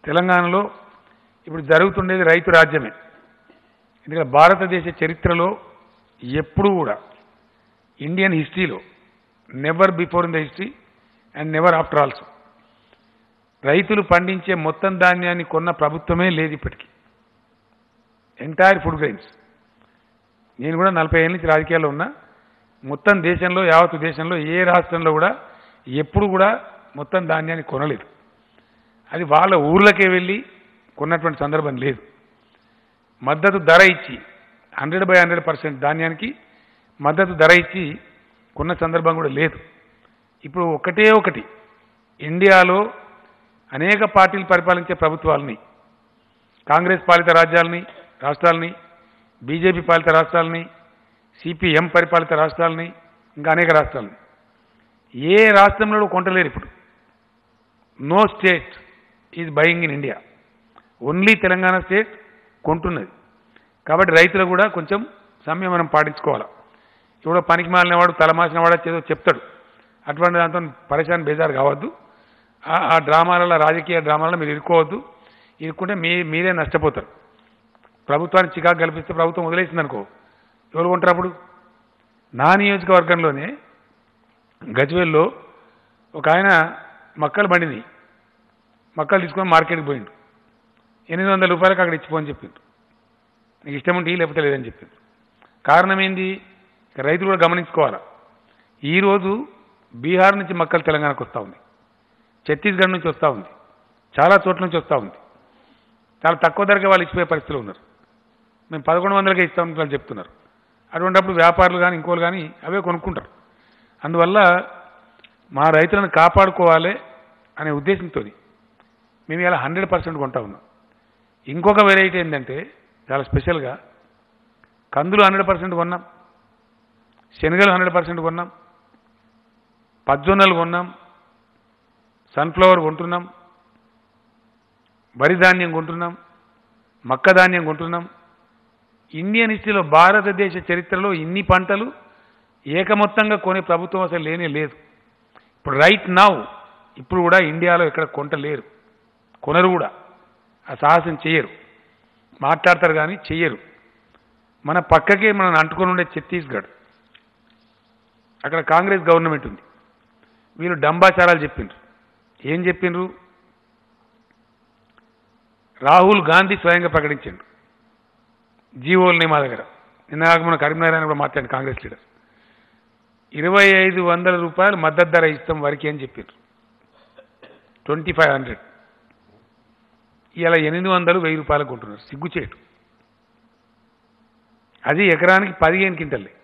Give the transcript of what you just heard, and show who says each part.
Speaker 1: తెలంగాణలో ఇప్పుడు జరుగుతుండేది రైతు రాజ్యమే ఎందుకంటే భారతదేశ చరిత్రలో ఎప్పుడూ కూడా ఇండియన్ హిస్టరీలో never before in the history and never after also రైతులు పండించే మొత్తం ధాన్యాన్ని కొన్న ప్రభుత్వమే లేదు ఇప్పటికీ ఎంటైర్ ఫుడ్ గ్రెయిన్స్ నేను కూడా నలభై ఏళ్ళ నుంచి రాజకీయాల్లో ఉన్నా మొత్తం దేశంలో యావత్ దేశంలో ఏ రాష్ట్రంలో కూడా ఎప్పుడు కూడా మొత్తం ధాన్యాన్ని కొనలేదు అది వాళ్ళ ఊర్లకే వెళ్ళి కొన్నటువంటి సందర్భం లేదు మద్దతు ధర ఇచ్చి హండ్రెడ్ బై హండ్రెడ్ పర్సెంట్ ధాన్యానికి మద్దతు ధర ఇచ్చి కొన్న సందర్భం కూడా లేదు ఇప్పుడు ఒకటే ఒకటి ఇండియాలో అనేక పార్టీలు పరిపాలించే ప్రభుత్వాలని కాంగ్రెస్ పాలిత రాజ్యాలని రాష్ట్రాలని బీజేపీ పాలిత రాష్ట్రాలని సిపిఎం పరిపాలిత రాష్ట్రాలని ఇంకా అనేక రాష్ట్రాలని ఏ రాష్ట్రంలో కొంటలేరు ఇప్పుడు no state is buying in India only Telangana state కొంటున్నది కాబట్టి రైతులు కూడా కొంచెం సంయమనం పాటించుకోవాలి ఇప్పుడు పనికి మాలిన వాడు తలమాసిన వాడు ఏదో చెప్తాడు అటువంటి దాంతో పరేషాన్ బేజారు కావద్దు ఆ- ఆ డ్రామాలలో రాజకీయ డ్రామాలలో మీరు ఇరుక్కోవద్దు ఇరుక్కుంటే మీ మీరే నష్టపోతారు ప్రభుత్వానికి చికాకు కల్పిస్తే ప్రభుత్వం వదిలేసింది అనుకో ఎవరు కొంటారు అప్పుడు నా నియోజకవర్గంలోనే గజ్వేల్లో ఒక ఆయన మక్కలు బండిని మక్కలు తీసుకొని మార్కెట్కి పోయిండు ఎనిమిది వందల రూపాయలకు అక్కడ ఇచ్చిపోని చెప్పిండు నీకు ఇష్టం ఉంటే ఇయ్యి, లేకపోతే లేదని చెప్పిండు కారణం ఏంది ఇక రైతులు కూడా గమనించుకోవాలా ఈరోజు బీహార్ నుంచి మక్కలు తెలంగాణకు వస్తూ ఉంది ఛత్తీస్గఢ్ నుంచి వస్తూ ఉంది చాలా చోట్ల నుంచి వస్తూ ఉంది చాలా తక్కువ ధరకే వాళ్ళు ఇచ్చిపోయే పరిస్థితిలో ఉన్నారు మేము పదకొండు వందలకే ఇస్తామని వాళ్ళు చెప్తున్నారు అటువంటిప్పుడు వ్యాపారులు కానీ ఇంకోళ్ళు కానీ అవే కొనుక్కుంటారు అందువల్ల మా రైతులను కాపాడుకోవాలి అనే ఉద్దేశంతో మేము ఇలా హండ్రెడ్ పర్సెంట్ కొంటా ఉన్నాం ఇంకొక వెరైటీ ఏంటంటే చాలా స్పెషల్గా కందులు హండ్రెడ్ పర్సెంట్ కొన్నాం శనగలు హండ్రెడ్ పర్సెంట్ కొన్నాం పజ్జొన్నలు కొన్నాం సన్ఫ్లవర్ కొంటున్నాం వరి ధాన్యం కొంటున్నాం మక్క ధాన్యం కొంటున్నాం ఇండియన్ హిస్టరీలో భారతదేశ చరిత్రలో ఇన్ని పంటలు ఏకమొత్తంగా కొనే ప్రభుత్వం అసలు లేనే లేదు ఇప్పుడు రైట్ నౌ ఇప్పుడు కూడా ఇండియాలో ఎక్కడ కొంటలేరు కొనరు కూడా ఆ సాహసం చేయరు మాట్లాడతారు కానీ చెయ్యరు మన పక్కకే మనం అంటుకొని ఉండే ఛత్తీస్గఢ్ అక్కడ కాంగ్రెస్ గవర్నమెంట్ ఉంది వీళ్ళు డంబాచారాలు చెప్పిండ్రు ఏం చెప్పిండ్రు రాహుల్ గాంధీ స్వయంగా ప్రకటించిండు జీవోల్ని మా దగ్గర నిన్న మన కరీంనగర్ ఆయన కూడా మాట్లాడి కాంగ్రెస్ లీడర్ ఇరవై ఐదు వందల రూపాయలు మద్దతు ధర ఇస్తాం వరకు అని చెప్పారు ట్వంటీ ఫైవ్ హండ్రెడ్ ఇలా ఎనిమిది వందలు వెయ్యి రూపాయలకు కొంటున్నారు సిగ్గుచేటు అది ఎకరానికి పదిహేను క్వింటల్లే